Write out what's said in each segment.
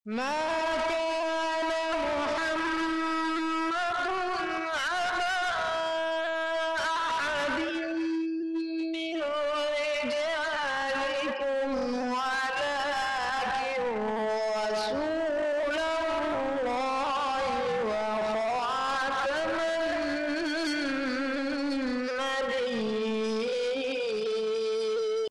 ما كان محمد أبا أحد من رجالكم ولكن رسول الله وخاتم النبيين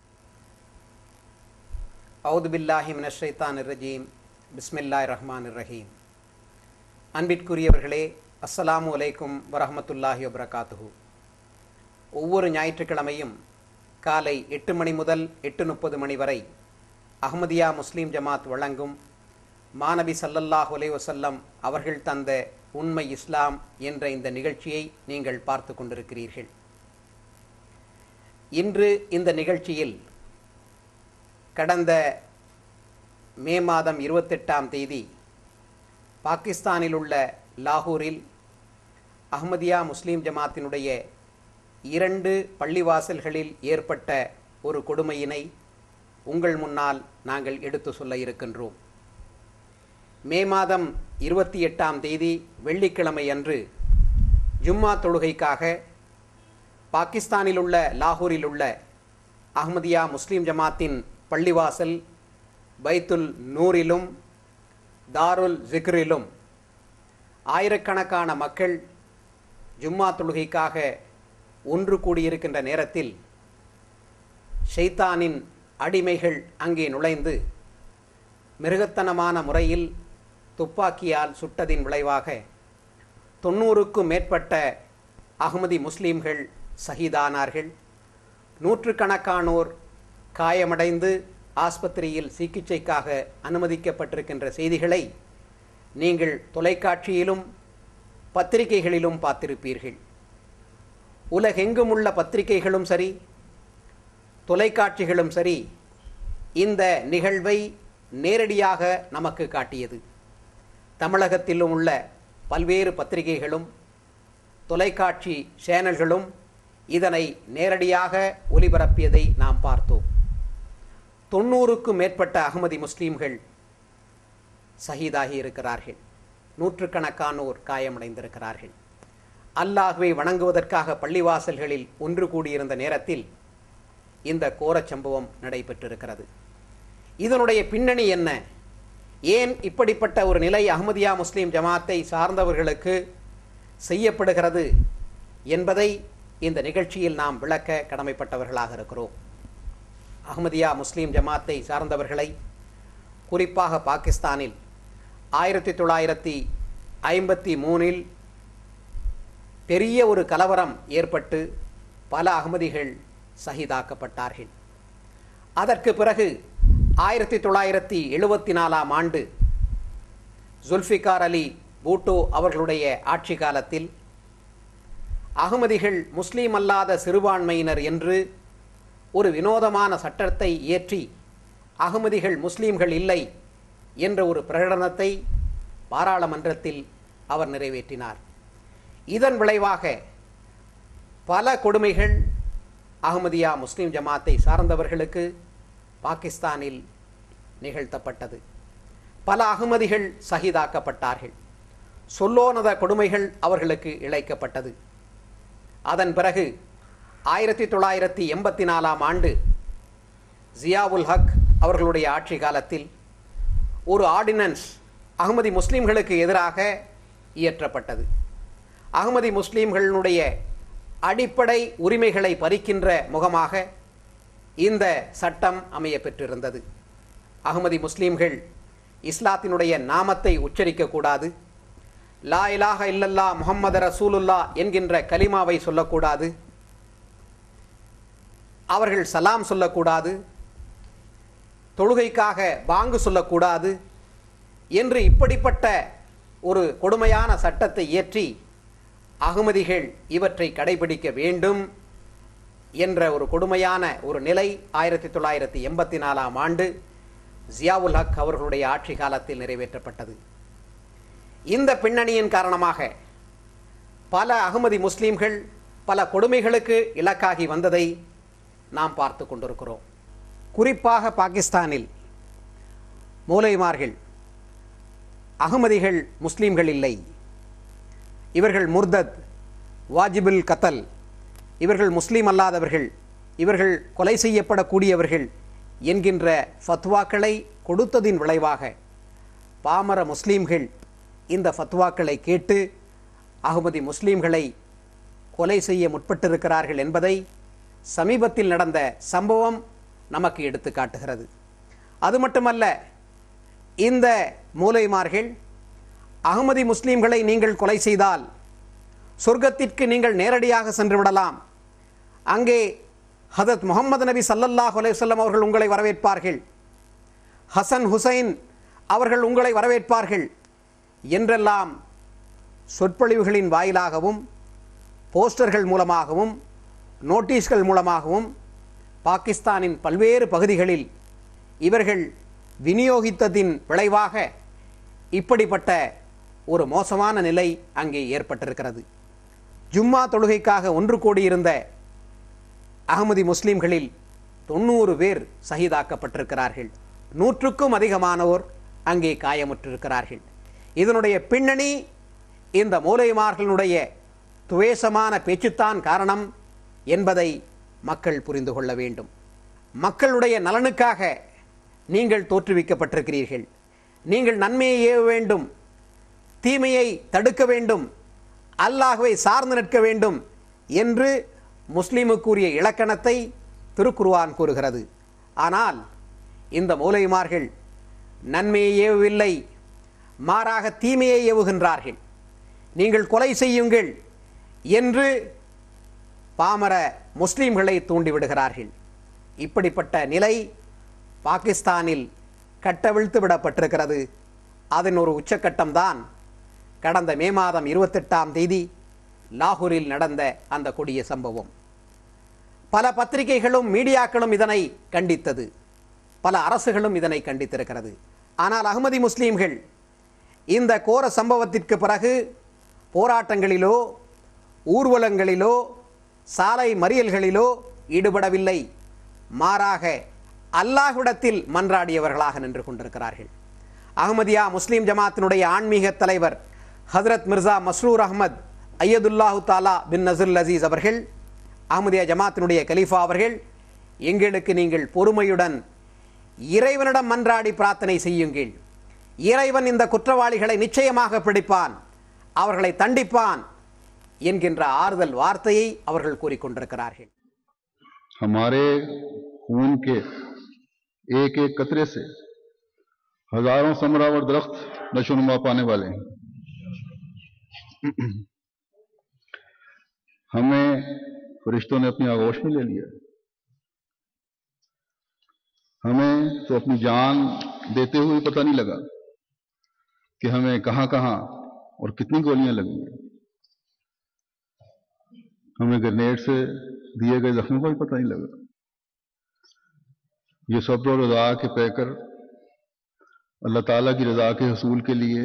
அவுது பில்லாஹி மினஷைத்தான் ரஜீம் பிஸ்மில்லாய் ரஹ்மான் ரஹீம் அன்பிற்குரியவர்களே அஸ்ஸலாமு அலைக்கும் வரஹமத்துல்லாஹி வபரகாத்துஹு ஒவ்வொரு ஞாயிற்றுக்கிழமையும் காலை எட்டு மணி முதல் எட்டு முப்பது மணி வரை அஹ்மதியா முஸ்லீம் ஜமாத் வழங்கும் மாநபி ஸல்லல்லாஹு அலைஹி வஸல்லம் அவர்கள் தந்த உண்மை இஸ்லாம் என்ற இந்த நிகழ்ச்சியை நீங்கள் பார்த்து கொண்டிருக்கிறீர்கள் இன்று இந்த நிகழ்ச்சியில் கடந்த மே மாதம் இருபத்தெட்டாம் தேதி பாகிஸ்தானில் உள்ள லாகூரில் அஹ்மதியா முஸ்லீம் ஜமாத்தினுடைய இரண்டு பள்ளிவாசல்களில் ஏற்பட்ட ஒரு கொடுமையினை உங்கள் முன்னால் நாங்கள் எடுத்து சொல்ல இருக்கின்றோம் மே மாதம் இருபத்தி எட்டாம் தேதி வெள்ளிக்கிழமை அன்று ஜும்மா தொழுகைக்காக பாகிஸ்தானில் உள்ள லாகூரில் உள்ள அஹ்மதியா முஸ்லீம் ஜமாத்தின் பள்ளிவாசல் பைத்துல் நூரிலும் தாருல் ஜிக்ரிலும் ஆயிரக்கணக்கான மக்கள் ஜும்மா தொழுகைக்காக ஒன்று கூடியிருக்கின்ற நேரத்தில் ஷைத்தானின் அடிமைகள் அங்கே நுழைந்து மிருகத்தனமான முறையில் துப்பாக்கியால் சுட்டதின் விளைவாக தொண்ணூறுக்கும் மேற்பட்ட அகமதி முஸ்லீம்கள் சகிதானார்கள் நூற்றுக்கணக்கானோர் காயமடைந்து ஆஸ்பத்திரியில் சிகிச்சைக்காக அனுமதிக்கப்பட்டிருக்கின்ற செய்திகளை நீங்கள் தொலைக்காட்சியிலும் பத்திரிகைகளிலும் பார்த்திருப்பீர்கள் உலகெங்கும் உள்ள பத்திரிகைகளும் சரி தொலைக்காட்சிகளும் சரி இந்த நிகழ்வை நேரடியாக நமக்கு காட்டியது தமிழகத்திலும் உள்ள பல்வேறு பத்திரிகைகளும் தொலைக்காட்சி சேனல்களும் இதனை நேரடியாக ஒலிபரப்பியதை நாம் பார்த்தோம் தொண்ணூறுக்கும் மேற்பட்ட அகமதி முஸ்லீம்கள் சஹீதாகி இருக்கிறார்கள் நூற்றுக்கணக்கானோர் காயமடைந்திருக்கிறார்கள் அல்லாஹுவை வணங்குவதற்காக பள்ளிவாசல்களில் ஒன்று கூடியிருந்த நேரத்தில் இந்த கோரச் சம்பவம் நடைபெற்றிருக்கிறது இதனுடைய பின்னணி என்ன ஏன் இப்படிப்பட்ட ஒரு நிலை அஹ்மதியா முஸ்லீம் ஜமாத்தை சார்ந்தவர்களுக்கு செய்யப்படுகிறது என்பதை இந்த நிகழ்ச்சியில் நாம் விளக்க கடமைப்பட்டவர்களாக இருக்கிறோம் அஹ்மதியா முஸ்லீம் ஜமாத்தை சார்ந்தவர்களை குறிப்பாக பாகிஸ்தானில் ஆயிரத்தி தொள்ளாயிரத்தி ஐம்பத்தி மூணில் பெரிய ஒரு கலவரம் ஏற்பட்டு பல அகமதிகள் சகிதாக்கப்பட்டார்கள் அதற்கு பிறகு ஆயிரத்தி தொள்ளாயிரத்தி எழுபத்தி நாலாம் ஆண்டு ஜுல்ஃபிகார் அலி பூட்டோ அவர்களுடைய ஆட்சி காலத்தில் அகமதிகள் முஸ்லீம் அல்லாத சிறுபான்மையினர் என்று ஒரு வினோதமான சட்டத்தை இயற்றி அகமதிகள் முஸ்லீம்கள் இல்லை என்ற ஒரு பிரகடனத்தை பாராளுமன்றத்தில் அவர் நிறைவேற்றினார் இதன் விளைவாக பல கொடுமைகள் அகமதியா முஸ்லீம் ஜமாத்தை சார்ந்தவர்களுக்கு பாகிஸ்தானில் நிகழ்த்தப்பட்டது பல அகமதிகள் சகிதாக்கப்பட்டார்கள் சொல்லோனத கொடுமைகள் அவர்களுக்கு இழைக்கப்பட்டது அதன் பிறகு ஆயிரத்தி தொள்ளாயிரத்தி எண்பத்தி நாலாம் ஆண்டு ஜியாவுல் ஹக் அவர்களுடைய ஆட்சி காலத்தில் ஒரு ஆர்டினன்ஸ் அகமதி முஸ்லீம்களுக்கு எதிராக இயற்றப்பட்டது அகமதி முஸ்லீம்களினுடைய அடிப்படை உரிமைகளை பறிக்கின்ற முகமாக இந்த சட்டம் அமைய பெற்றிருந்தது அகமதி முஸ்லீம்கள் இஸ்லாத்தினுடைய நாமத்தை உச்சரிக்கக்கூடாது லா இலாஹ இல்லல்லா முஹம்மது ரசூலுல்லா என்கின்ற கலிமாவை சொல்லக்கூடாது அவர்கள் சலாம் சொல்லக்கூடாது தொழுகைக்காக பாங்கு சொல்லக்கூடாது என்று இப்படிப்பட்ட ஒரு கொடுமையான சட்டத்தை இயற்றி அகமதிகள் இவற்றை கடைபிடிக்க வேண்டும் என்ற ஒரு கொடுமையான ஒரு நிலை ஆயிரத்தி தொள்ளாயிரத்தி எண்பத்தி நாலாம் ஆண்டு ஜியாவுல் ஹக் அவர்களுடைய ஆட்சி காலத்தில் நிறைவேற்றப்பட்டது இந்த பின்னணியின் காரணமாக பல அகமதி முஸ்லீம்கள் பல கொடுமைகளுக்கு இலக்காகி வந்ததை நாம் பார்த்து கொண்டிருக்கிறோம் குறிப்பாக பாகிஸ்தானில் மூலைமார்கள் அகமதிகள் முஸ்லீம்கள் இல்லை இவர்கள் முர்தத் வாஜிபுல் கத்தல் இவர்கள் முஸ்லீம் அல்லாதவர்கள் இவர்கள் கொலை செய்யப்படக்கூடியவர்கள் என்கின்ற ஃபத்வாக்களை கொடுத்ததின் விளைவாக பாமர முஸ்லீம்கள் இந்த ஃபத்வாக்களை கேட்டு அகமதி முஸ்லீம்களை கொலை செய்ய முற்பட்டிருக்கிறார்கள் என்பதை சமீபத்தில் நடந்த சம்பவம் நமக்கு எடுத்து காட்டுகிறது அது மட்டுமல்ல இந்த மூலைமார்கள் அகமதி முஸ்லீம்களை நீங்கள் கொலை செய்தால் சொர்க்கத்திற்கு நீங்கள் நேரடியாக சென்று விடலாம் அங்கே ஹதத் முகமது நபி சல்லல்லாஹ் அலைவல்லம் அவர்கள் உங்களை வரவேற்பார்கள் ஹசன் ஹுசைன் அவர்கள் உங்களை வரவேற்பார்கள் என்றெல்லாம் சொற்பொழிவுகளின் வாயிலாகவும் போஸ்டர்கள் மூலமாகவும் நோட்டீஸ்கள் மூலமாகவும் பாகிஸ்தானின் பல்வேறு பகுதிகளில் இவர்கள் விநியோகித்ததின் விளைவாக இப்படிப்பட்ட ஒரு மோசமான நிலை அங்கே ஏற்பட்டிருக்கிறது ஜும்மா தொழுகைக்காக ஒன்று கூடியிருந்த அகமதி முஸ்லிம்களில் தொண்ணூறு பேர் சகிதாக்கப்பட்டிருக்கிறார்கள் நூற்றுக்கும் அதிகமானோர் அங்கே காயமுற்றிருக்கிறார்கள் இதனுடைய பின்னணி இந்த மூலைமார்களுடைய துவேஷமான பேச்சுத்தான் காரணம் என்பதை மக்கள் புரிந்து கொள்ள வேண்டும் மக்களுடைய நலனுக்காக நீங்கள் தோற்றுவிக்கப்பட்டிருக்கிறீர்கள் நீங்கள் நன்மையை ஏவ வேண்டும் தீமையை தடுக்க வேண்டும் அல்லாஹ்வை சார்ந்து நிற்க வேண்டும் என்று முஸ்லிமுக்குரிய இலக்கணத்தை திருக்குர்ஆன் கூறுகிறது ஆனால் இந்த மூலைமார்கள் நன்மையை ஏவவில்லை மாறாக தீமையை ஏவுகின்றார்கள் நீங்கள் கொலை செய்யுங்கள் என்று பாமர முஸ்லிம்களை தூண்டிவிடுகிறார்கள் இப்படிப்பட்ட நிலை பாகிஸ்தானில் கட்டவிழ்த்து விடப்பட்டிருக்கிறது அதன் ஒரு உச்சக்கட்டம்தான் கடந்த மே மாதம் இருபத்தெட்டாம் தேதி லாகூரில் நடந்த அந்த கொடிய சம்பவம் பல பத்திரிகைகளும் மீடியாக்களும் இதனை கண்டித்தது பல அரசுகளும் இதனை கண்டித்திருக்கிறது ஆனால் அகமதி முஸ்லீம்கள் இந்த கோர சம்பவத்திற்கு பிறகு போராட்டங்களிலோ ஊர்வலங்களிலோ சாலை மறியல்களிலோ ஈடுபடவில்லை மாறாக அல்லாஹ்விடத்தில் மன்றாடியவர்களாக நின்று கொண்டிருக்கிறார்கள் அகமதியா முஸ்லீம் ஜமாத்தினுடைய ஆன்மீக தலைவர் ஹஜரத் மிர்சா மஸ்ரூர் அஹ்மத் ஐயதுல்லாஹு தாலா பின் நசுல் அசீஸ் அவர்கள் அகமதியா ஜமாத்தினுடைய கலீஃபா அவர்கள் எங்களுக்கு நீங்கள் பொறுமையுடன் இறைவனிடம் மன்றாடி பிரார்த்தனை செய்யுங்கள் இறைவன் இந்த குற்றவாளிகளை நிச்சயமாக பிடிப்பான் அவர்களை தண்டிப்பான் என்கின்ற ஆறுதல் வார்த்தையை அவர்கள் கூறிக்கொண்டிருக்கிறார்கள் हमारे खून के एक एक कतरे से हजारों समरावर दरख्त नशोनुमा पाने वाले हैं हमें फरिश्तों ने अपनी आगोश में ले लिया हमें तो अपनी जान देते हुए पता नहीं लगा कि हमें कहां कहां और कितनी गोलियां लगी हैं हमें ग्रेनेड से दिए गए जख्मों का भी पता नहीं लगा ये सब्र और रजा के पैकर अल्लाह ताला की रजा के हसूल के लिए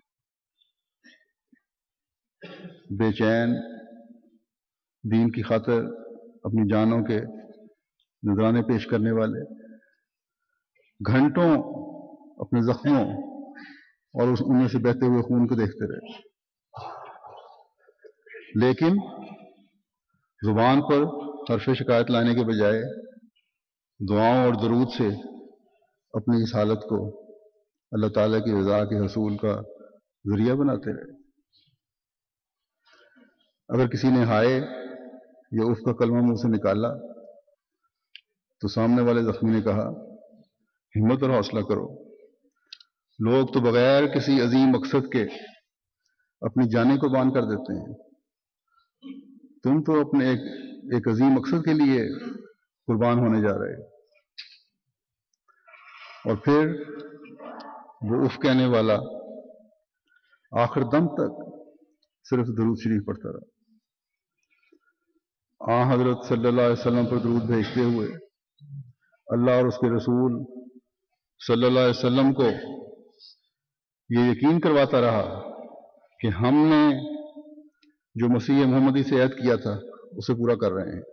बेचैन दीन की खातर अपनी जानों के नजराने पेश करने वाले घंटों अपने जख्मों और उस उनमें से बहते हुए खून को देखते रहे लेकिन जुबान पर हरफ शिकायत लाने के बजाय दुआओं और दरूद से अपनी इस हालत को अल्लाह ताला की रजा के हसूल का जरिया बनाते रहे अगर किसी ने हाय या उफ का कलमा मुंह से निकाला तो सामने वाले जख्मी ने कहा हिम्मत और हौसला करो लोग तो बगैर किसी अजीम मकसद के अपनी जाने को बान कर देते हैं तुम तो अपने एक, एक अजीम मकसद के लिए कुर्बान होने जा रहे हो और फिर वो उफ कहने वाला आखिर दम तक सिर्फ दरूद शरीफ पढ़ता रहा आ हजरत सल्लल्लाहु अलैहि वसल्लम पर दरूद भेजते हुए अल्लाह और उसके रसूल सल्लल्लाहु अलैहि वसल्लम को ये यकीन करवाता रहा कि हमने जो मसीह मोहम्मदी से ऐद किया था उसे पूरा कर रहे हैं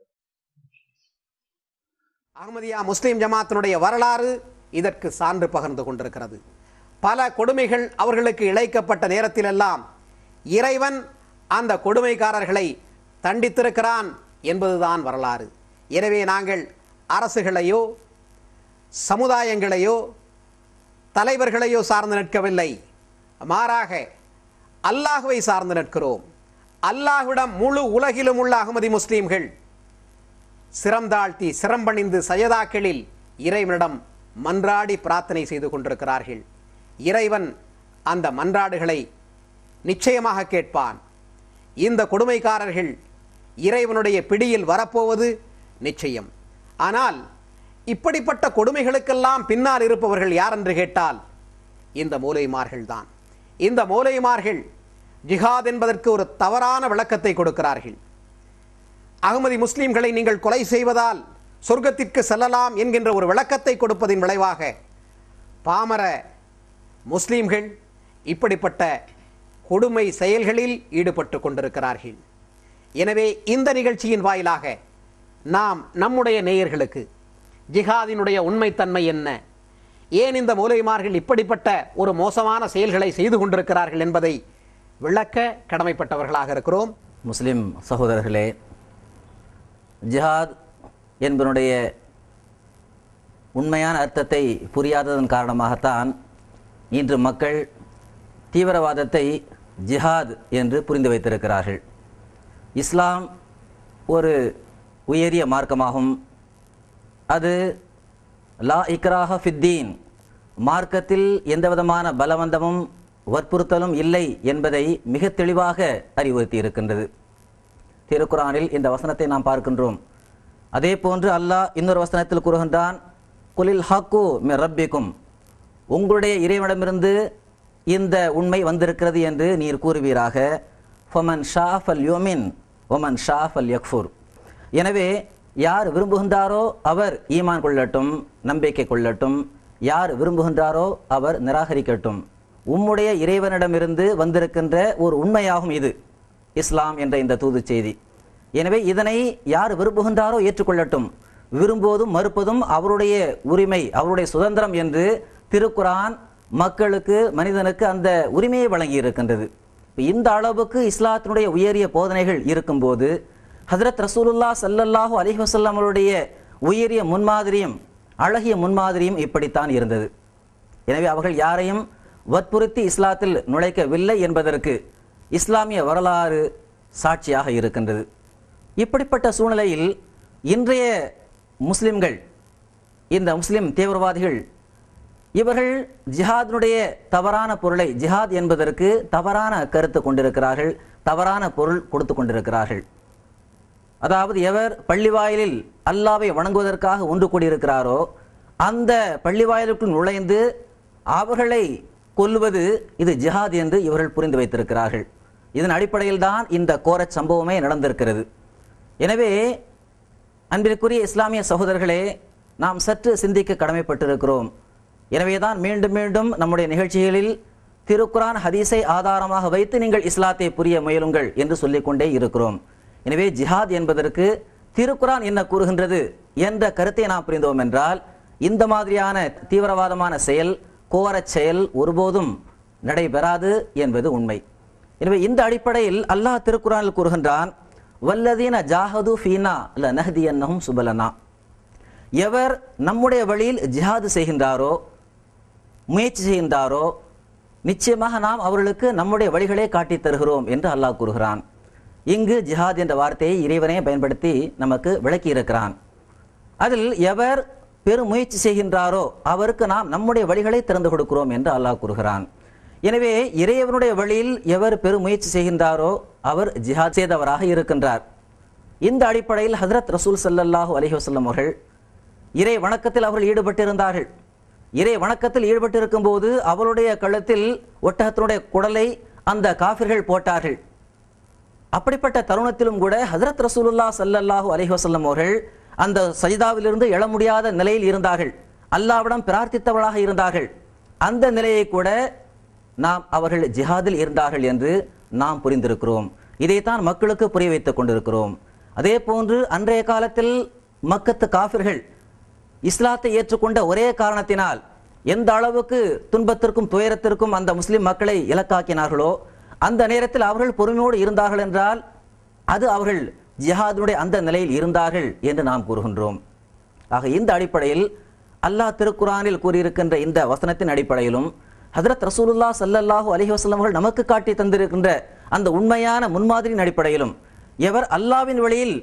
அகமதியா முஸ்லிம் ஜமாத்தினுடைய வரலாறு இதற்கு சான்று பகிர்ந்து கொண்டிருக்கிறது பல கொடுமைகள் அவர்களுக்கு இழைக்கப்பட்ட நேரத்திலெல்லாம் இறைவன் அந்த கொடுமைக்காரர்களை தண்டித்திருக்கிறான் என்பதுதான் வரலாறு எனவே நாங்கள் அரசுகளையோ சமுதாயங்களையோ தலைவர்களையோ சார்ந்து நிற்கவில்லை மாறாக அல்லாஹுவை சார்ந்து நிற்கிறோம் அல்லாஹ்விடம் முழு உலகிலும் உள்ள அகமதி முஸ்லீம்கள் சிரம் தாழ்த்தி சிரம்பணிந்து சயதாக்களில் இறைவனிடம் மன்றாடி பிரார்த்தனை செய்து கொண்டிருக்கிறார்கள் இறைவன் அந்த மன்றாடுகளை நிச்சயமாக கேட்பான் இந்த கொடுமைக்காரர்கள் இறைவனுடைய பிடியில் வரப்போவது நிச்சயம் ஆனால் இப்படிப்பட்ட கொடுமைகளுக்கெல்லாம் பின்னால் இருப்பவர்கள் யார் என்று கேட்டால் இந்த மூலைமார்கள் தான் இந்த மூலைமார்கள் ஜிஹாத் என்பதற்கு ஒரு தவறான விளக்கத்தை கொடுக்கிறார்கள் அகமதி முஸ்லிம்களை நீங்கள் கொலை செய்வதால் சொர்க்கத்திற்கு செல்லலாம் என்கின்ற ஒரு விளக்கத்தை கொடுப்பதின் விளைவாக பாமர முஸ்லிம்கள் இப்படிப்பட்ட கொடுமை செயல்களில் ஈடுபட்டு கொண்டிருக்கிறார்கள் எனவே இந்த நிகழ்ச்சியின் வாயிலாக நாம் நம்முடைய நேயர்களுக்கு ஜிஹாதினுடைய உண்மைத்தன்மை என்ன ஏன் இந்த மூலைமார்கள் இப்படிப்பட்ட ஒரு மோசமான செயல்களை செய்து கொண்டிருக்கிறார்கள் என்பதை விளக்க கடமைப்பட்டவர்களாக இருக்கிறோம் முஸ்லிம் சகோதரர்களே ஜிஹாத் என்பதனுடைய உண்மையான அர்த்தத்தை புரியாததன் காரணமாகத்தான் இன்று மக்கள் தீவிரவாதத்தை ஜிஹாத் என்று புரிந்து வைத்திருக்கிறார்கள் இஸ்லாம் ஒரு உயரிய மார்க்கமாகும் அது லா இக்ராஹ ஃபித்தீன் மார்க்கத்தில் எந்தவிதமான பலவந்தமும் வற்புறுத்தலும் இல்லை என்பதை மிக தெளிவாக அறிவுறுத்தி இருக்கின்றது திருக்குரானில் இந்த வசனத்தை நாம் பார்க்கின்றோம் அதே போன்று அல்லாஹ் இன்னொரு வசனத்தில் கூறுகின்றான் குலில் ஹக்கு மி ரப்பிக்கும் உங்களுடைய இறைவனிடமிருந்து இந்த உண்மை வந்திருக்கிறது என்று நீர் கூறுவீராக ஃபமன் ஷாஃப் அல் யோமின் ஒமன் ஷாஃப் அல் யக்ஃபூர் எனவே யார் விரும்புகின்றாரோ அவர் ஈமான் கொள்ளட்டும் நம்பிக்கை கொள்ளட்டும் யார் விரும்புகின்றாரோ அவர் நிராகரிக்கட்டும் உம்முடைய இறைவனிடமிருந்து வந்திருக்கின்ற ஒரு உண்மையாகும் இது இஸ்லாம் என்ற இந்த தூது செய்தி எனவே இதனை யார் விரும்புகின்றாரோ ஏற்றுக்கொள்ளட்டும் விரும்புவதும் மறுப்பதும் அவருடைய உரிமை அவருடைய சுதந்திரம் என்று திருக்குரான் மக்களுக்கு மனிதனுக்கு அந்த உரிமையை வழங்கி இருக்கின்றது இந்த அளவுக்கு இஸ்லாத்தினுடைய உயரிய போதனைகள் இருக்கும்போது ஹதரத் ரசூலுல்லா சல்லல்லாஹு அலைஹி வஸல்லம் அவருடைய உயரிய முன்மாதிரியும் அழகிய முன்மாதிரியும் இப்படித்தான் இருந்தது எனவே அவர்கள் யாரையும் வற்புறுத்தி இஸ்லாத்தில் நுழைக்கவில்லை என்பதற்கு இஸ்லாமிய வரலாறு சாட்சியாக இருக்கின்றது இப்படிப்பட்ட சூழ்நிலையில் இன்றைய முஸ்லிம்கள் இந்த முஸ்லிம் தீவிரவாதிகள் இவர்கள் ஜிஹாதினுடைய தவறான பொருளை ஜிஹாத் என்பதற்கு தவறான கருத்து கொண்டிருக்கிறார்கள் தவறான பொருள் கொடுத்து கொண்டிருக்கிறார்கள் அதாவது எவர் பள்ளிவாயிலில் அல்லாவை வணங்குவதற்காக ஒன்று கூடியிருக்கிறாரோ அந்த பள்ளிவாயிலுக்குள் நுழைந்து அவர்களை கொல்லுவது இது ஜிஹாத் என்று இவர்கள் புரிந்து வைத்திருக்கிறார்கள் இதன் அடிப்படையில் தான் இந்த கோரச் சம்பவமே நடந்திருக்கிறது எனவே அன்பிற்குரிய இஸ்லாமிய சகோதரர்களே நாம் சற்று சிந்திக்க கடமைப்பட்டிருக்கிறோம் எனவேதான் மீண்டும் மீண்டும் நம்முடைய நிகழ்ச்சிகளில் திருக்குரான் ஹதீஸை ஆதாரமாக வைத்து நீங்கள் இஸ்லாத்தை புரிய முயலுங்கள் என்று சொல்லிக்கொண்டே இருக்கிறோம் எனவே ஜிஹாத் என்பதற்கு திருக்குரான் என்ன கூறுகின்றது என்ற கருத்தை நாம் புரிந்தோம் என்றால் இந்த மாதிரியான தீவிரவாதமான செயல் கோரச் செயல் ஒருபோதும் நடைபெறாது என்பது உண்மை எனவே இந்த அடிப்படையில் அல்லாஹ் திருக்குறானில் கூறுகின்றான் வல்லதீன ஜாஹது ஃபீனா ல நஹ்தியன்னஹும் சுபலனா எவர் நம்முடைய வழியில் ஜிஹாது செய்கின்றாரோ முயற்சி செய்கின்றாரோ நிச்சயமாக நாம் அவர்களுக்கு நம்முடைய வழிகளை காட்டித் தருகிறோம் என்று அல்லாஹ் கூறுகிறான் இங்கு ஜிஹாத் என்ற வார்த்தையை இறைவனே பயன்படுத்தி நமக்கு விளக்கி இருக்கிறான் அதில் எவர் பெரும் முயற்சி செய்கின்றாரோ அவருக்கு நாம் நம்முடைய வழிகளை திறந்து கொடுக்கிறோம் என்று அல்லாஹ் கூறுகிறான் எனவே இறைவனுடைய வழியில் எவர் பெரும் முயற்சி செய்கின்றாரோ அவர் ஜிஹாத் செய்தவராக இருக்கின்றார் இந்த அடிப்படையில் ஹஜரத் ரசூல் ஸல்லல்லாஹு அலைஹி வஸல்லம் அவர்கள் இறை வணக்கத்தில் அவர்கள் ஈடுபட்டிருந்தார்கள் இறை வணக்கத்தில் ஈடுபட்டிருக்கும் போது அவருடைய கழுத்தில் ஒட்டகத்தினுடைய குடலை அந்த காஃபிர்கள் போட்டார்கள் அப்படிப்பட்ட தருணத்திலும் கூட ஹஜரத் ரசூலுல்லா ஸல்லல்லாஹு அலைஹி வஸல்லம் அவர்கள் அந்த சஜிதாவிலிருந்து எழ முடியாத நிலையில் இருந்தார்கள் அல்லாவிடம் பிரார்த்தித்தவர்களாக இருந்தார்கள் அந்த நிலையை கூட நாம் அவர்கள் ஜிஹாதில் இருந்தார்கள் என்று நாம் புரிந்திருக்கிறோம் இதைத்தான் மக்களுக்கு புரிய வைத்துக் கொண்டிருக்கிறோம் அதே போன்று அன்றைய காலத்தில் மக்கத்து காஃபிர்கள் இஸ்லாத்தை ஏற்றுக்கொண்ட ஒரே காரணத்தினால் எந்த அளவுக்கு துன்பத்திற்கும் துயரத்திற்கும் அந்த முஸ்லிம் மக்களை இலக்காக்கினார்களோ அந்த நேரத்தில் அவர்கள் பொறுமையோடு இருந்தார்கள் என்றால் அது அவர்கள் ஜிஹாதுடைய அந்த நிலையில் இருந்தார்கள் என்று நாம் கூறுகின்றோம் ஆக இந்த அடிப்படையில் அல்லாஹ் திருக்குரானில் கூறியிருக்கின்ற இந்த வசனத்தின் அடிப்படையிலும் ஹதரத் ரசூலுல்லா ஸல்லல்லாஹு அலைஹி வஸல்லம் அவர்கள் நமக்கு காட்டி தந்திருக்கின்ற அந்த உண்மையான முன்மாதிரியின் அடிப்படையிலும் எவர் அல்லாவின் வழியில்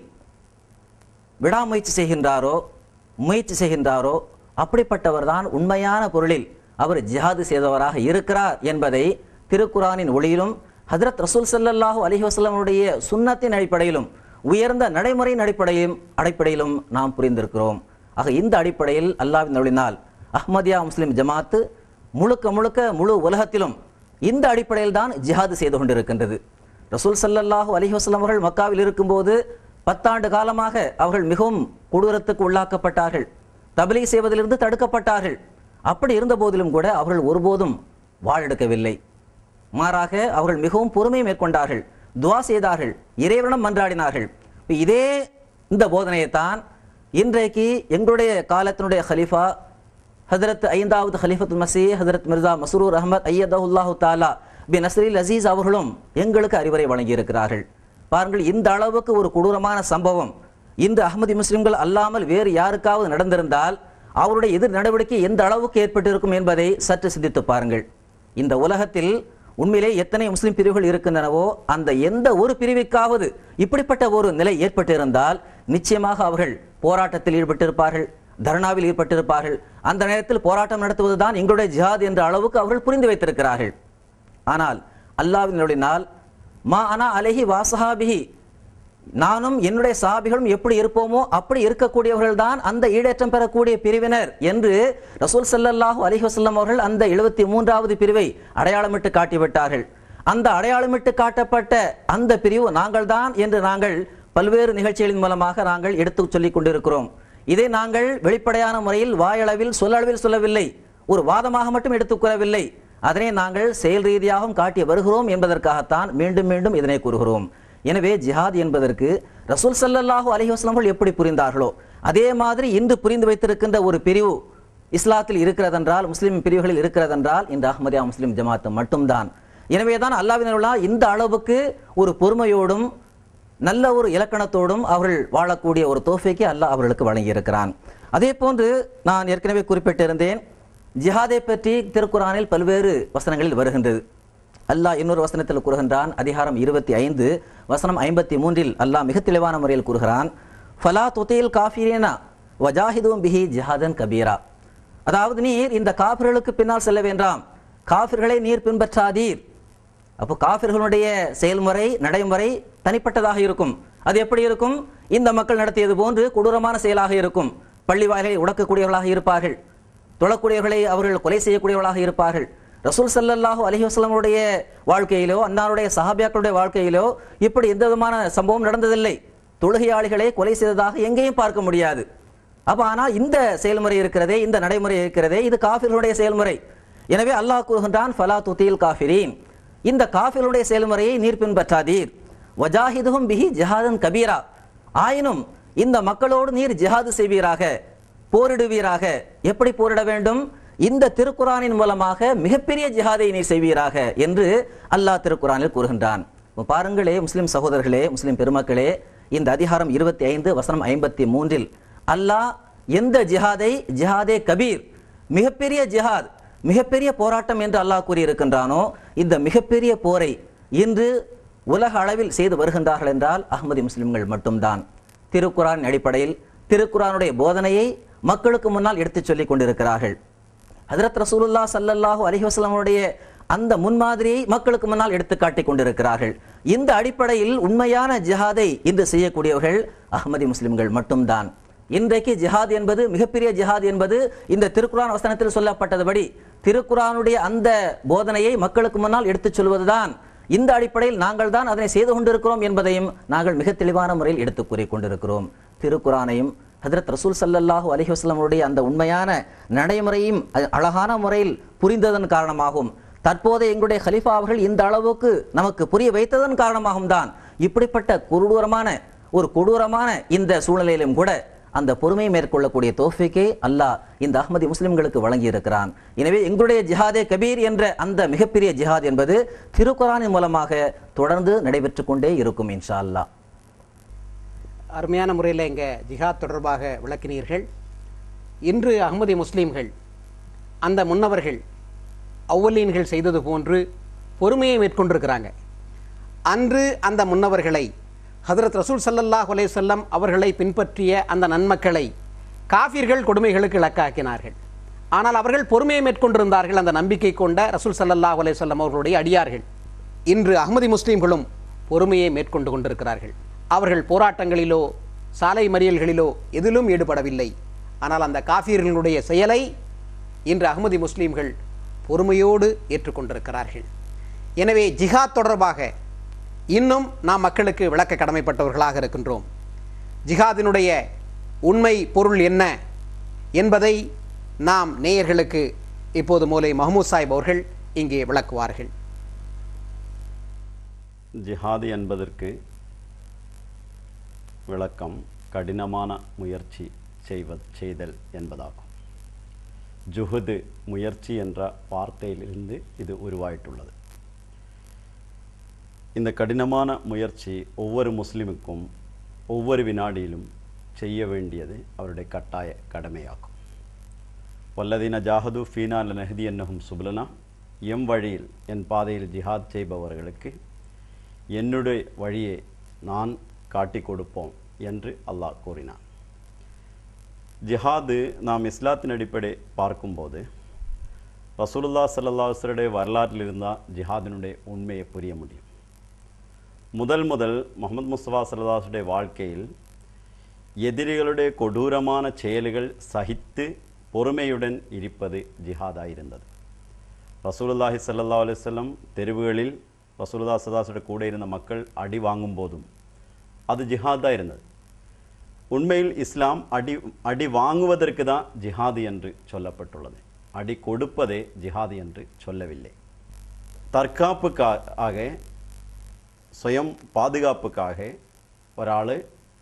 விடாமுயற்சி செய்கின்றாரோ முயற்சி செய்கின்றாரோ அப்படிப்பட்டவர் தான் உண்மையான பொருளில் அவர் ஜிஹாது செய்தவராக இருக்கிறார் என்பதை திருக்குரானின் ஒளியிலும் ஹதரத் ரசூல் ஸல்லல்லாஹு அலைஹி வஸல்லமுடைய சுன்னத்தின் அடிப்படையிலும் உயர்ந்த நடைமுறையின் அடிப்படையிலும் அடிப்படையிலும் நாம் புரிந்திருக்கிறோம் ஆக இந்த அடிப்படையில் அல்லாவின் ஒளினால் அஹ்மதியா முஸ்லிம் ஜமாத்து முழுக்க முழுக்க முழு உலகத்திலும் இந்த அடிப்படையில் தான் ஜிஹாது செய்து கொண்டிருக்கின்றது ரசூல் ஸல்லல்லாஹு அலைஹி வஸல்லம் அவர்கள் மக்காவில் இருக்கும்போது பத்தாண்டு காலமாக அவர்கள் மிகவும் கொடூரத்துக்கு உள்ளாக்கப்பட்டார்கள் தபிலி செய்வதிலிருந்து தடுக்கப்பட்டார்கள் அப்படி இருந்த போதிலும் கூட அவர்கள் ஒருபோதும் வாழெடுக்கவில்லை மாறாக அவர்கள் மிகவும் பொறுமை மேற்கொண்டார்கள் துவா செய்தார்கள் இறைவனிடம் மன்றாடினார்கள் இப்ப இதே இந்த போதனையைத்தான் இன்றைக்கு எங்களுடைய காலத்தினுடைய ஹலீஃபா ஹதரத் ஐந்தாவது ஹலீஃபத்துல் மசி ஹதரத் மிர்சா மசரூர் அஹமத் ஐயதஹுல்லாஹு தாலா பி நஸ்ரில் அசீஸ் அவர்களும் எங்களுக்கு அறிவுரை வழங்கியிருக்கிறார்கள் பாருங்கள் இந்த அளவுக்கு ஒரு கொடூரமான சம்பவம் இந்த அகமதி முஸ்லிம்கள் அல்லாமல் வேறு யாருக்காவது நடந்திருந்தால் அவருடைய எதிர் நடவடிக்கை எந்த அளவுக்கு ஏற்பட்டிருக்கும் என்பதை சற்று சிந்தித்து பாருங்கள் இந்த உலகத்தில் உண்மையிலே எத்தனை முஸ்லிம் பிரிவுகள் இருக்கின்றனவோ அந்த எந்த ஒரு பிரிவுக்காவது இப்படிப்பட்ட ஒரு நிலை ஏற்பட்டிருந்தால் நிச்சயமாக அவர்கள் போராட்டத்தில் ஈடுபட்டிருப்பார்கள் தர்ணாவில் ஈடுபட்டிருப்பார்கள் அந்த நேரத்தில் போராட்டம் நடத்துவதுதான் எங்களுடைய ஜிஹாத் என்ற அளவுக்கு அவர்கள் புரிந்து வைத்திருக்கிறார்கள் ஆனால் அல்லாவினுடைனால் மா அனா அலஹி வாசஹாபிஹி நானும் என்னுடைய சாபிகளும் எப்படி இருப்போமோ அப்படி இருக்கக்கூடியவர்கள் தான் அந்த ஈடேற்றம் பெறக்கூடிய பிரிவினர் என்று ரசூல் ஸல்லல்லாஹு அலைஹி வஸல்லம் அவர்கள் அந்த எழுபத்தி மூன்றாவது பிரிவை அடையாளமிட்டு காட்டிவிட்டார்கள் அந்த அடையாளமிட்டு காட்டப்பட்ட அந்த பிரிவு நாங்கள் தான் என்று நாங்கள் பல்வேறு நிகழ்ச்சிகளின் மூலமாக நாங்கள் எடுத்து சொல்லிக் கொண்டிருக்கிறோம் இதை நாங்கள் வெளிப்படையான முறையில் வாயளவில் சொல்லளவில் சொல்லவில்லை ஒரு வாதமாக மட்டும் எடுத்துக்கூறவில்லை அதனை நாங்கள் செயல் ரீதியாகவும் காட்டி வருகிறோம் என்பதற்காகத்தான் மீண்டும் மீண்டும் இதனை கூறுகிறோம் எனவே ஜிஹாத் என்பதற்கு ரசூல் ஸல்லல்லாஹு அலைஹி வஸல்லம் எப்படி புரிந்தார்களோ அதே மாதிரி இன்று புரிந்து வைத்திருக்கின்ற ஒரு பிரிவு இஸ்லாத்தில் இருக்கிறதென்றால் முஸ்லிம் பிரிவுகளில் இருக்கிறதென்றால் இந்த அஹ்மதியா முஸ்லிம் ஜமாத்து மட்டும்தான் எனவேதான் அல்லாவினருள்ளா இந்த அளவுக்கு ஒரு பொறுமையோடும் நல்ல ஒரு இலக்கணத்தோடும் அவர்கள் வாழக்கூடிய ஒரு தோஃபைக்கு அல்லாஹ் அவர்களுக்கு வழங்கியிருக்கிறான் அதே போன்று நான் ஏற்கனவே குறிப்பிட்டிருந்தேன் ஜிஹாதை பற்றி திருக்குரானில் பல்வேறு வசனங்களில் வருகின்றது அல்லாஹ் இன்னொரு வசனத்தில் கூறுகின்றான் அதிகாரம் இருபத்தி ஐந்து வசனம் ஐம்பத்தி மூன்றில் அல்லாஹ் மிக தெளிவான முறையில் கூறுகிறான் ஃபலா துத்தையில் காஃபிரேனா வஜாஹிதும் பிஹி ஜிஹாதன் கபீரா அதாவது நீர் இந்த காபிர்களுக்கு பின்னால் செல்ல வேண்டாம் காபிர்களை நீர் பின்பற்றாதீர் அப்போ காபிர்களுடைய செயல்முறை நடைமுறை தனிப்பட்டதாக இருக்கும் அது எப்படி இருக்கும் இந்த மக்கள் நடத்தியது போன்று கொடூரமான செயலாக இருக்கும் பள்ளி வாயிலை உடக்கக்கூடியவர்களாக இருப்பார்கள் தொழக்கூடியவர்களை அவர்கள் கொலை செய்யக்கூடியவர்களாக இருப்பார்கள் ரசூல் ஸல்லல்லாஹு அலைஹி வஸல்லமுடைய வாழ்க்கையிலோ அன்னாருடைய சஹாபியாக்களுடைய வாழ்க்கையிலோ இப்படி எந்த விதமான சம்பவம் நடந்ததில்லை தொழுகையாளிகளை கொலை செய்ததாக எங்கேயும் பார்க்க முடியாது அப்ப ஆனால் இந்த செயல்முறை இருக்கிறதே இந்த நடைமுறை இருக்கிறதே இது காஃபிர்களுடைய செயல்முறை எனவே அல்லாஹ் கூறுகின்றான் ஃபலா துத்தில் காஃபிரீன் இந்த காஃபிர்களுடைய செயல்முறையை நீர் பின்பற்றாதீர் வஜாஹிதுஹும் பிஹி ஜிஹாதன் கபீரா ஆயினும் இந்த மக்களோடு நீர் ஜிஹாது செய்வீராக போரிடுவீராக எப்படி போரிட வேண்டும் இந்த திருக்குரானின் மூலமாக மிகப்பெரிய ஜிஹாதை நீ செய்வீராக என்று அல்லாஹ் திருக்குரானில் கூறுகின்றான் இப்ப பாருங்களே முஸ்லிம் சகோதரர்களே முஸ்லிம் பெருமக்களே இந்த அதிகாரம் இருபத்தி ஐந்து வசனம் ஐம்பத்தி மூன்றில் அல்லாஹ் எந்த ஜிஹாதை ஜிஹாதே கபீர் மிகப்பெரிய ஜிஹாத் மிகப்பெரிய போராட்டம் என்று அல்லாஹ் கூறியிருக்கின்றானோ இந்த மிகப்பெரிய போரை இன்று உலக அளவில் செய்து வருகின்றார்கள் என்றால் அஹ்மதி முஸ்லிம்கள் மட்டும்தான் திருக்குரான் அடிப்படையில் திருக்குரானுடைய போதனையை மக்களுக்கு முன்னால் எடுத்துச் சொல்லிக் கொண்டிருக்கிறார்கள் ஹதரத் ரசூலுல்லா ஸல்லல்லாஹு அலைஹி வஸல்லமுடைய அந்த முன்மாதிரியை மக்களுக்கு முன்னால் எடுத்து காட்டிக் கொண்டிருக்கிறார்கள் இந்த அடிப்படையில் உண்மையான ஜிஹாதை இன்று செய்யக்கூடியவர்கள் அஹ்மதி முஸ்லிம்கள் மட்டும்தான் இன்றைக்கு ஜிஹாத் என்பது மிகப்பெரிய ஜிஹாத் என்பது இந்த திருக்குரான் வசனத்தில் சொல்லப்பட்டதுபடி திருக்குரானுடைய அந்த போதனையை மக்களுக்கு முன்னால் எடுத்துச் சொல்வதுதான் இந்த அடிப்படையில் நாங்கள் தான் அதனை செய்து கொண்டிருக்கிறோம் என்பதையும் நாங்கள் மிக தெளிவான முறையில் எடுத்து கூறிக் கொண்டிருக்கிறோம் திருக்குரானையும் ஹதரத் ரசூல் ஸல்லல்லாஹு அலைஹி வஸல்லமுடைய அந்த உண்மையான நடைமுறையும் அ- அழகான முறையில் புரிந்ததன் காரணமாகவும் தற்போது எங்களுடைய ஹலிஃபா அவர்கள் இந்த அளவுக்கு நமக்கு புரிய வைத்ததன் காரணமாகவும் தான் இப்படிப்பட்ட கொடூரமான ஒரு கொடூரமான இந்த சூழ்நிலையிலும் கூட அந்த பொறுமையை மேற்கொள்ளக்கூடிய தோஃபிக்கை அல்லாஹ் இந்த அஹ்மதி முஸ்லிம்களுக்கு வழங்கியிருக்கிறான் எனவே எங்களுடைய ஜிஹாதே கபீர் என்ற அந்த மிகப்பெரிய ஜிஹாத் என்பது திருக்குரானின் மூலமாக தொடர்ந்து நடைபெற்று கொண்டே இருக்கும் இன்ஷா அல்லாஹ் அருமையான முறையில் இங்கே ஜிஹாத் தொடர்பாக விளக்கினீர்கள் இன்று அகமதி முஸ்லீம்கள் அந்த முன்னவர்கள் அவ்வலீன்கள் செய்தது போன்று பொறுமையை மேற்கொண்டிருக்கிறாங்க அன்று அந்த முன்னவர்களை ஹதரத் ரசூல் ஸல்லல்லாஹு அலைஹி வஸல்லம் அவர்களை பின்பற்றிய அந்த நன்மக்களை காஃபிர்கள் கொடுமைகளுக்கு இலக்காக்கினார்கள் ஆனால் அவர்கள் பொறுமையை மேற்கொண்டிருந்தார்கள் அந்த நம்பிக்கை கொண்ட ரசூல் ஸல்லல்லாஹு அலைஹி வஸல்லம் அவர்களுடைய அடியார்கள் இன்று அகமதி முஸ்லீம்களும் பொறுமையை மேற்கொண்டு கொண்டிருக்கிறார்கள் அவர்கள் போராட்டங்களிலோ சாலை மறியல்களிலோ எதிலும் ஈடுபடவில்லை ஆனால் அந்த காஃபிர்களுடைய செயலை இன்று அகமதி முஸ்லீம்கள் பொறுமையோடு ஏற்றுக்கொண்டிருக்கிறார்கள் எனவே ஜிஹாத் தொடர்பாக இன்னும் நாம் மக்களுக்கு விளக்க கடமைப்பட்டவர்களாக இருக்கின்றோம் ஜிஹாதினுடைய உண்மை பொருள் என்ன என்பதை நாம் நேயர்களுக்கு இப்போது மூலை மஹமூத் சாஹிப் அவர்கள் இங்கே விளக்குவார்கள் ஜிஹாது என்பதற்கு விளக்கம் கடினமான முயற்சி செய்வது செய்தல் என்பதாகும் ஜுஹுது முயற்சி என்ற வார்த்தையிலிருந்து இது உருவாயிட்டுள்ளது இந்த கடினமான முயற்சி ஒவ்வொரு முஸ்லிமுக்கும் ஒவ்வொரு வினாடியிலும் செய்ய வேண்டியது அவருடைய கட்டாய கடமையாகும் வல்லதீன ஜாஹது ஃபீனா நஹதி என்னகும் சுபலனா எம் வழியில் என் பாதையில் ஜிஹாத் செய்பவர்களுக்கு என்னுடைய வழியை நான் காட்டிக் கொடுப்போம் என்று அல்லாஹ் கூறினான் ஜிஹாது நாம் இஸ்லாத்தின் அடிப்படை பார்க்கும்போது ரசூலுல்லா சல்லாஹருடைய வரலாற்றில் இருந்தால் ஜிஹாதினுடைய உண்மையை புரிய முடியும் முதல் முதல் முகமது முஸ்தபா சல்லாஹுடைய வாழ்க்கையில் எதிரிகளுடைய கொடூரமான செயல்கள் சகித்து பொறுமையுடன் இருப்பது ஜிஹாதாயிருந்தது ரசூலுல்லாஹி சல்லா அலுவலம் தெருவுகளில் ரசூலுல்லா சதாசுடைய கூட இருந்த மக்கள் அடி வாங்கும் போதும் அது ஜிஹாதாக இருந்தது உண்மையில் இஸ்லாம் அடி அடி வாங்குவதற்கு தான் ஜிஹாது என்று சொல்லப்பட்டுள்ளது அடி கொடுப்பதே ஜிஹாது என்று சொல்லவில்லை தற்காப்புக்காக சுயம் பாதுகாப்புக்காக ஒராள்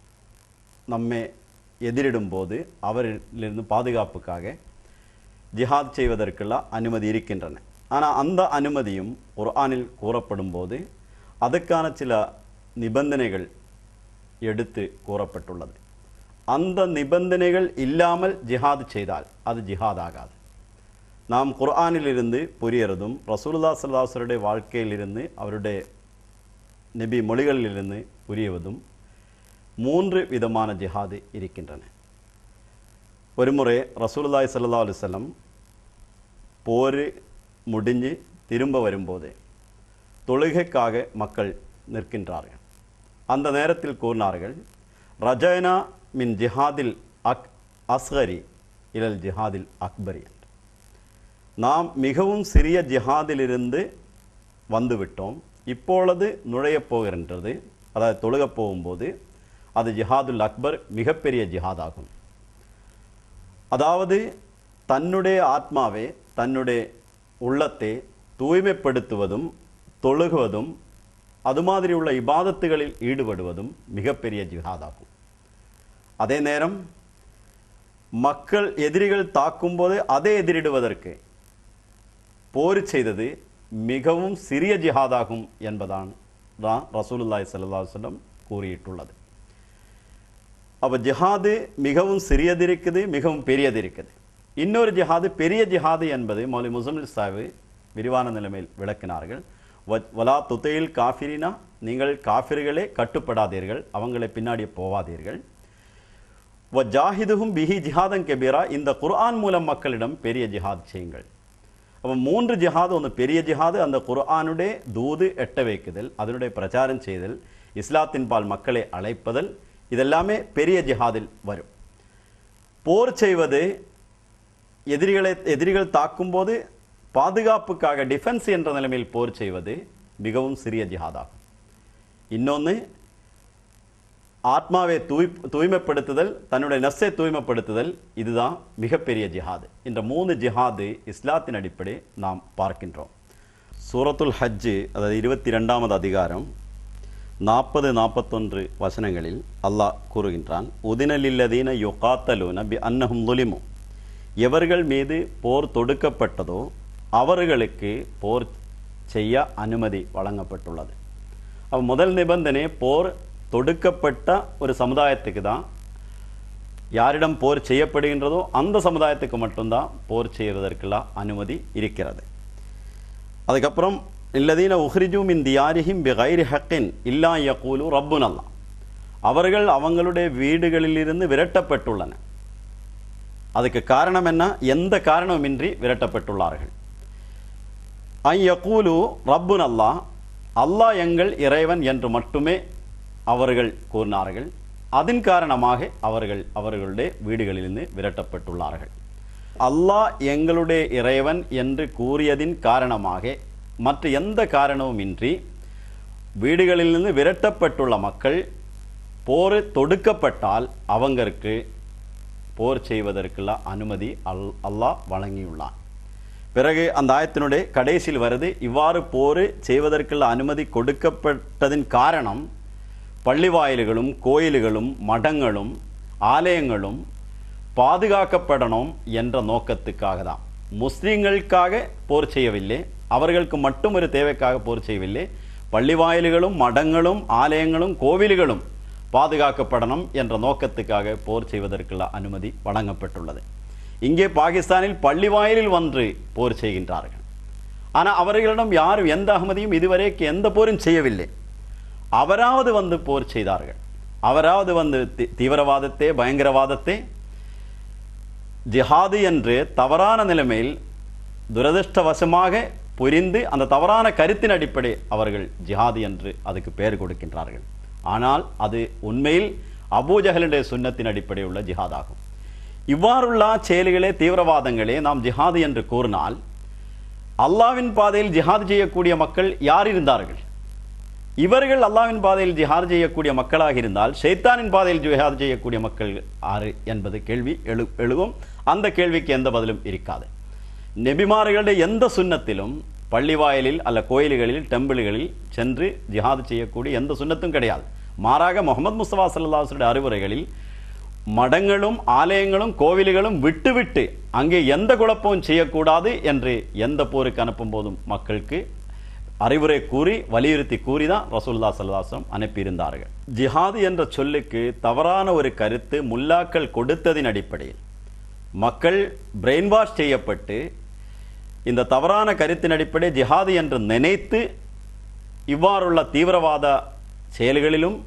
நம்மை எதிரிடும்போது அவரிலிருந்து பாதுகாப்புக்காக ஜிஹாத் செய்வதற்கெல்லாம் அனுமதி இருக்கின்றன ஆனால் அந்த அனுமதியும் குர்ஆனில் கூறப்படும் போது அதுக்கான சில நிபந்தனைகள் எடுத்து கூறப்பட்டுள்ளது அந்த நிபந்தனைகள் இல்லாமல் ஜிஹாத் செய்தால் அது ஜிஹாத் ஆகாது நாம் குர்ஆனிலிருந்து புரியறதும் ரசூலுல்லா சல்லாஹருடைய வாழ்க்கையிலிருந்து அவருடைய நபி மொழிகளிலிருந்து புரியுவதும் மூன்று விதமான ஜிஹாது இருக்கின்றன ஒருமுறை ரசூலுல்லாய் சல்லா அலுவலம் போர் முடிஞ்சு திரும்ப வரும்போது தொழுகைக்காக மக்கள் நிற்கின்றார்கள் அந்த நேரத்தில் கூறினார்கள் ரஜைனா மின் ஜிஹாதில் அக் அஸ்கரி இலல் ஜிஹாதில் அக்பரி என்று நாம் மிகவும் சிறிய ஜிஹாதிலிருந்து வந்துவிட்டோம் இப்பொழுது நுழையப் போகின்றது அதாவது தொழுகப் போகும்போது அது ஜிஹாதுல் அக்பர் மிகப்பெரிய ஜிஹாதாகும் அதாவது தன்னுடைய ஆத்மாவை தன்னுடைய உள்ளத்தை தூய்மைப்படுத்துவதும் தொழுகுவதும் அது மாதிரி உள்ள இபாதத்துகளில் ஈடுபடுவதும் மிகப்பெரிய ஜிஹாதாகும் அதே நேரம் மக்கள் எதிரிகள் தாக்கும்போது அதை எதிரிடுவதற்கு போர் செய்தது மிகவும் சிறிய ஜிஹாதாகும் என்பதான் தான் ரசூலுல்லாய் சல்லா சொல்லம் கூறிയിട്ടുள்ளது அப்போ ஜிஹாது மிகவும் சிறியது இருக்குது மிகவும் பெரியது இருக்குது இன்னொரு ஜிஹாது பெரிய ஜிஹாது என்பது மௌலி முசமில் சாஹிப் விரிவான நிலைமையில் விளக்கினார்கள் வ- வலா துத்தையில் காஃபிரினா நீங்கள் காஃபிர்களே கட்டுப்படாதீர்கள் அவங்களை பின்னாடி போவாதீர்கள் வ ஜாஹிதுகும் பிஹி ஜிஹாதன் கெபீரா இந்த குர்ஆன் மூலம் மக்களிடம் பெரிய ஜிஹாத் செய்யுங்கள் அப்போ மூன்று ஜிஹாது ஒன்று பெரிய ஜிஹாது அந்த குர்ஆனுடைய தூது எட்ட வைக்குதல் அதனுடைய பிரச்சாரம் செய்தல் இஸ்லாத்தின் பால் மக்களை அழைப்பதல் இதெல்லாமே பெரிய ஜிஹாதில் வரும் போர் செய்வது எதிரிகளை எதிரிகள் தாக்கும்போது பாதுகாப்புக்காக டிஃபென்ஸ் என்ற நிலைமையில் போர் செய்வது மிகவும் சிறிய ஜிஹாதாகும் இன்னொன்று ஆத்மாவை தூய் தூய்மைப்படுத்துதல் தன்னுடைய நஸ்ஸை தூய்மைப்படுத்துதல் இதுதான் மிகப்பெரிய ஜிஹாது இந்த மூணு ஜிஹாது இஸ்லாத்தின் அடிப்படை நாம் பார்க்கின்றோம் சூரத்துல் ஹஜ்ஜு அதாவது இருபத்தி ரெண்டாவது அதிகாரம் நாற்பது நாற்பத்தொன்று வசனங்களில் அல்லாஹ் கூறுகின்றான் உதினலில்லதீன யுகாத்தலூன பி அன்னஹும் துலிமு எவர்கள் மீது போர் தொடுக்கப்பட்டதோ அவர்களுக்கு போர் செய்ய அனுமதி வழங்கப்பட்டுள்ளது அப்ப முதல் நிபந்தனை போர் தொடுக்கப்பட்ட ஒரு சமுதாயத்துக்கு தான் யாரிடம் போர் செய்யப்படுகின்றதோ அந்த சமுதாயத்துக்கு மட்டும்தான் போர் செய்வதற்கெல்லாம் அனுமதி இருக்கிறது அதுக்கப்புறம் இல்லதீன உஹ்ரிஜு மின் தியாரிஹிம் பி கைரி ஹக்கின் இல்லா யகூலு ரப்புன் அல்லாஹ் அவர்கள் அவங்களுடைய வீடுகளிலிருந்து விரட்டப்பட்டுள்ளன அதுக்கு காரணம் என்ன எந்த காரணமின்றி விரட்டப்பட்டுள்ளார்கள் ஐ யகூலு ரப்புன் அல்லாஹ் அல்லாஹ் எங்கள் இறைவன் என்று மட்டுமே அவர்கள் கூறினார்கள் அதன் காரணமாக அவர்கள் அவர்களுடைய வீடுகளிலிருந்து விரட்டப்பட்டுள்ளார்கள் அல்லாஹ் எங்களுடைய இறைவன் என்று கூறியதின் காரணமாக மற்ற எந்த காரணமுமின்றி வீடுகளிலிருந்து விரட்டப்பட்டுள்ள மக்கள் போர் தொடுக்கப்பட்டால் அவங்களுக்கு போர் செய்வதற்குள்ள அனுமதி அல் அல்லாஹ் வழங்கியுள்ளான் பிறகு அந்த ஆயத்தினுடைய கடைசியில் வருது இவ்வாறு போர் செய்வதற்குள்ள அனுமதி கொடுக்கப்பட்டதின் காரணம் பள்ளிவாயில்களும் கோயில்களும் மடங்களும் ஆலயங்களும் பாதுகாக்கப்படணும் என்ற நோக்கத்துக்காக தான் முஸ்லீம்களுக்காக போர் செய்யவில்லை அவர்களுக்கு மட்டும் ஒரு தேவைக்காக போர் செய்யவில்லை பள்ளிவாயில்களும் மடங்களும் ஆலயங்களும் கோவில்களும் பாதுகாக்கப்படணும் என்ற நோக்கத்துக்காக போர் செய்வதற்குள்ள அனுமதி வழங்கப்பட்டுள்ளது இங்கே பாகிஸ்தானில் பள்ளிவாயிலில் வந்து போர் செய்கின்றார்கள் ஆனால் அவர்களிடம் யாரும் எந்த அகமதியும் இதுவரைக்கு எந்த போரும் செய்யவில்லை அவராவது வந்து போர் செய்தார்கள் அவராவது வந்து தி- தீவிரவாதத்தை பயங்கரவாதத்தை ஜிஹாது என்று தவறான நிலைமையில் துரதிர்ஷ்டவசமாக புரிந்து அந்த தவறான கருத்தின் அடிப்படை அவர்கள் ஜிஹாது என்று அதுக்கு பெயர் கொடுக்கின்றார்கள் ஆனால் அது உண்மையில் அபூஜஹலுடைய சுன்னத்தின் அடிப்படை உள்ள ஜிஹாத் ஆகும் இவ்வாறுள்ள செயல்களே தீவிரவாதங்களே நாம் ஜிஹாது என்று கூறினால் அல்லாவின் பாதையில் ஜிஹாத் செய்யக்கூடிய மக்கள் யார் இருந்தார்கள் இவர்கள் அல்லாவின் பாதையில் ஜிஹாத் செய்யக்கூடிய மக்களாக இருந்தால் ஷைத்தானின் பாதையில் ஜிஹாத் செய்யக்கூடிய மக்கள் ஆறு என்பது கேள்வி எழு எழுவும் அந்த கேள்விக்கு எந்த பதிலும் இருக்காது நெபிமார்களுடைய எந்த சுன்னத்திலும் பள்ளிவாயலில் அல்ல கோயில்களில் டெம்பிள்களில் சென்று ஜிஹாத் செய்யக்கூடிய எந்த சுன்னத்தும் கிடையாது மாறாக முகமது முஸ்தபா சல்லாஹுடைய அறிவுரைகளில் மடங்களும் ஆலயங்களும் கோவில்களும் விட்டுவிட்டு அங்கே எந்த குழப்பமும் செய்யக்கூடாது என்று எந்த போருக்கு அனுப்பும் போதும் மக்களுக்கு அறிவுரை கூறி வலியுறுத்தி கூறி தான் ரசூல்லா சல்லாசம் அனுப்பியிருந்தார்கள் ஜிஹாது என்ற சொல்லுக்கு தவறான ஒரு கருத்து முல்லாக்கள் கொடுத்ததின் அடிப்படையில் மக்கள் பிரெயின் வாஷ் செய்யப்பட்டு இந்த தவறான கருத்தின் அடிப்படை ஜிஹாது என்று நினைத்து இவ்வாறுள்ள தீவிரவாத செயல்களிலும்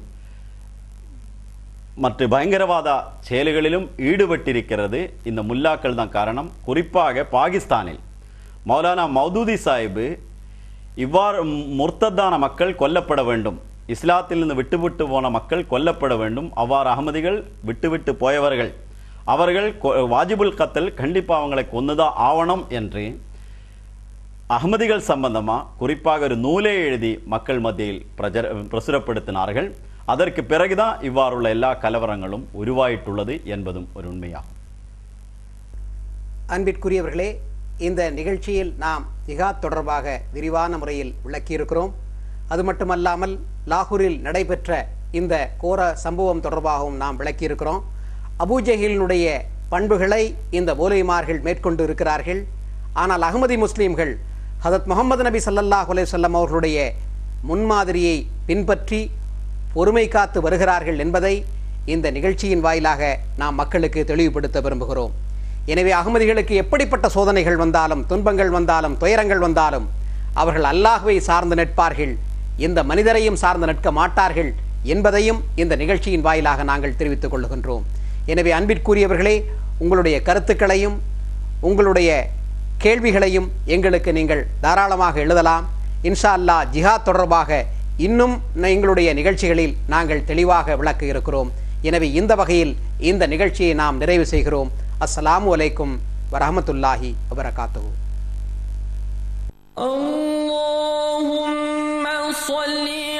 மற்ற பயங்கரவாத செயல்களிலும் ஈடுபட்டிருக்கிறது இந்த முல்லாக்கள் தான் காரணம் குறிப்பாக பாகிஸ்தானில் மௌலானா மௌதூதி சாஹிபு இவ்வாறு முர்த்தத்தான மக்கள் கொல்லப்பட வேண்டும் இஸ்லாத்திலிருந்து விட்டுவிட்டு போன மக்கள் கொல்லப்பட வேண்டும் அவ்வாறு அகமதிகள் விட்டுவிட்டு போயவர்கள் அவர்கள் கொ- வாஜிபுல் கத்தல் கண்டிப்பாக அவங்களை கொன்னுதான் ஆவணம் என்று அகமதிகள் சம்பந்தமா குறிப்பாக ஒரு நூலே எழுதி மக்கள் மத்தியில் பிரஜர பிரசுரப்படுத்தினார்கள் அதற்கு பிறகுதான் இவ்வாறுள்ள எல்லா கலவரங்களும் உருவாயிட்டுள்ளது என்பதும் ஒரு உண்மையாகும் அன்பிற்குரியவர்களே இந்த நிகழ்ச்சியில் நாம் ஜிஹாத் தொடர்பாக விரிவான முறையில் விளக்கியிருக்கிறோம் அது மட்டுமல்லாமல் லாகூரில் நடைபெற்ற இந்த கோர சம்பவம் தொடர்பாகவும் நாம் விளக்கியிருக்கிறோம் அபூஜஹிலினுடைய பண்புகளை இந்த மூலைமார்கள் மேற்கொண்டு இருக்கிறார்கள் ஆனால் அகமதி முஸ்லீம்கள் ஹதரத் முகமது நபி ஸல்லல்லாஹு அலைஹி வஸல்லம் அவர்களுடைய முன்மாதிரியை பின்பற்றி பொறுமை காத்து வருகிறார்கள் என்பதை இந்த நிகழ்ச்சியின் வாயிலாக நாம் மக்களுக்கு தெளிவுபடுத்த விரும்புகிறோம் எனவே அகமதிகளுக்கு எப்படிப்பட்ட சோதனைகள் வந்தாலும் துன்பங்கள் வந்தாலும் துயரங்கள் வந்தாலும் அவர்கள் அல்லாஹ்வை சார்ந்து நிற்பார்கள் இந்த மனிதரையும் சார்ந்து நிற்க மாட்டார்கள் என்பதையும் இந்த நிகழ்ச்சியின் வாயிலாக நாங்கள் தெரிவித்துக் கொள்ளுகின்றோம் எனவே அன்பிற்குரியவர்களே உங்களுடைய கருத்துக்களையும் உங்களுடைய கேள்விகளையும் எங்களுக்கு நீங்கள் தாராளமாக எழுதலாம் இன்ஷா அல்லாஹ் ஜிஹாத் தொடர்பாக இன்னும் ந- எங்களுடைய நிகழ்ச்சிகளில் நாங்கள் தெளிவாக விளக்க இருக்கிறோம் எனவே இந்த வகையில் இந்த நிகழ்ச்சியை நாம் நிறைவு செய்கிறோம் அஸ்ஸலாமு அலைக்கும் வரஹமத்துல்லாஹி வபரகாத்துஹு اللهم صل